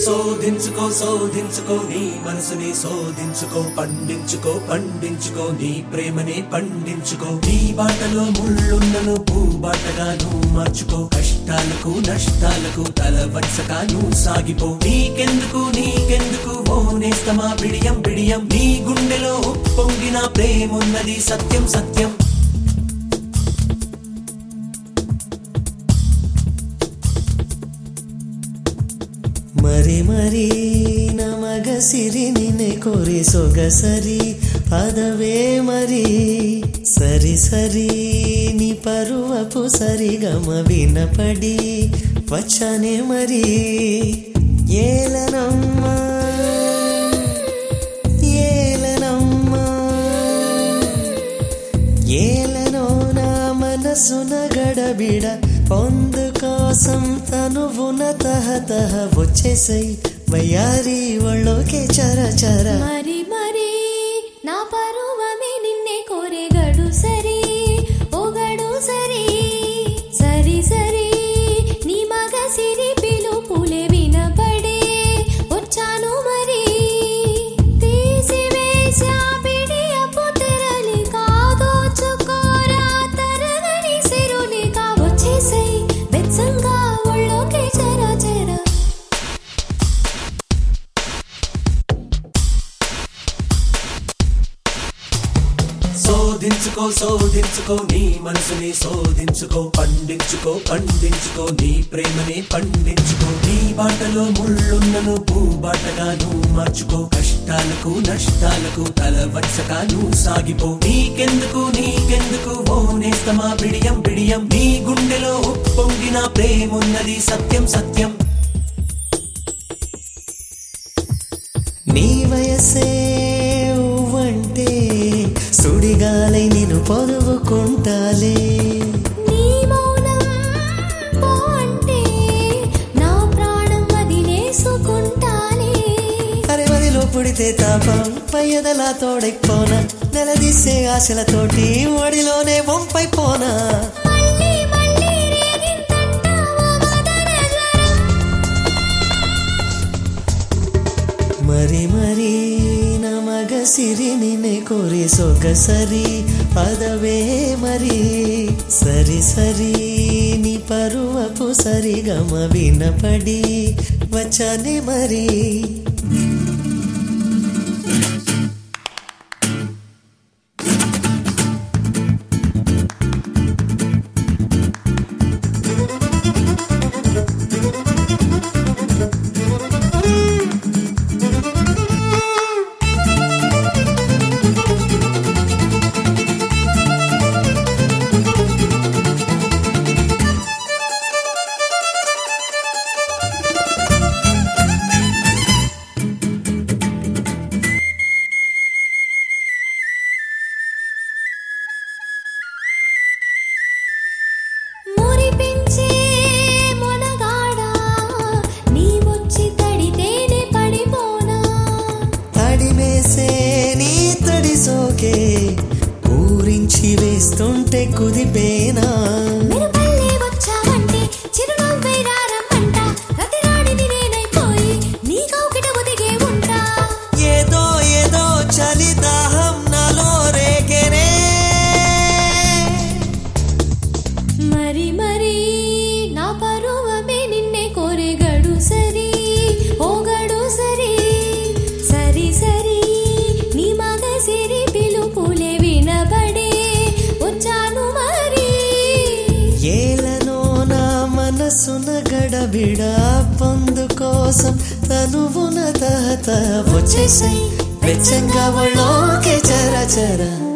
శోధించుకో శోధించుకో నీ మనసుని శోధించుకో పండించుకో పండించుకో నీ ప్రేమని పండించుకో నీ బాటలో ముళ్ళున్నను భూబాటగా నువ్వు మార్చుకో కష్టాలకు నష్టాలకు తల వంచగా నువ్వు సాగిపో నీకెందుకు నీకెందుకు ఓ నేస్తమా బిడియం బిడియం నీ గుండెలో పొంగిన ప్రేమున్నది సత్యం సత్యం ಮರಿ ಮರಿ ನಮಗ ಸಿರಿ ನಿನ್ನೆ ಕೊರಿ ಸೊಗಸರಿ ಪದವೇ ಮರಿ ಸರಿ ಸರಿ ನಿ ಪರುವಪು ಸರಿ ಗಮ ವಿನಪಡಿ ವಚನೆ ಮರಿ ಏಲನಮ್ಮ ಏಲನಮ್ಮ ఏలనో నా మనసున గడబిడ పొందు కోసం తనువున తహతహ వచ్చేసై వయ్యారి ఒళ్ళోకే చర చర మరి మరి నా పరువమే నిన్నే కోరెగడు సరి ఒగడు సరి సరి సరి నీ మగ సిరి పిలుపులే వినపడే వచ్చాను మరి తీసివేశా పిడియపు తెరలి కాదోచుకోరా తరగని సిరులి వచ్చేసై వెచ్చంగా ఒళ్ళోకే చర చర శోధించుకో శోధించుకో నీ మనసుని శోధించుకో పండించుకో పండించుకో నీ ప్రేమని పండించుకో నీ బాటలో ముళ్ళున్నను భూబాటగా నువ్వు మార్చుకో కష్టాలకు నష్టాలకు తల వంచగా నువ్వు సాగిపో నీకెందుకు నీకెందుకు ఓ నేస్తమా బిడియం బిడియం నీ గుండెలో పొంగిన ప్రేమున్నది సత్యం సత్యం నీ వయసే ఉవ్వంటే సుడిగాలై నిన్ను పొదువుకుంటాలే నీ మౌనం పో అంటే నా ప్రాణం వదిలేసుకుంటాలే అరే మదిలో పుడితే తాపం పయ్యదలా తోడైపోన నెలదీసే ఆశలతోటి ఒడిలోనే వంపైపోనా మళ్ళీ మళ్ళీ రేగిందంట ఓ మదన జ్వరం. మరి మరి ನಮಗ ಸಿರಿ ನಿನ್ನೆ ಕೊರಿ ಸೊಗಸರಿ ಪದವೇ ಮರಿ ಸರಿ ಸರಿ ನಿ ಪರುವಪು ಸರಿ ಗಮ ವಿನಪಡಿ ವಚನೆ ಮರಿ మురిపించే మొనగాడా నీ వచ్చి తడితేనే పడిపోనా తడిమేసే నీ తడి సోకే ఊరించి వేస్తుంటే కుదిపేనా మీరు పల్లె వచ్చావంటే చిరునవ్వై రారమ్మంట రతిరాడిని నేనైపోయి నీ కౌకిట ఒదిగే ఉంటా ఏదో ఏదో చలి దాహం నాలో రేగెనే మరి మరి నా పరువమే నిన్నే కోరెగడు సరి ఓగడు సరి సరి సరి నీ మగ సిరి పిలుపులే వినబడే వచ్చాను మరి ఏలనో నా మనసున గడబిడ పొందు కోసం తనువున తహత వచ్చేసై వెచ్చంగా ఒళ్ళోకే చర చర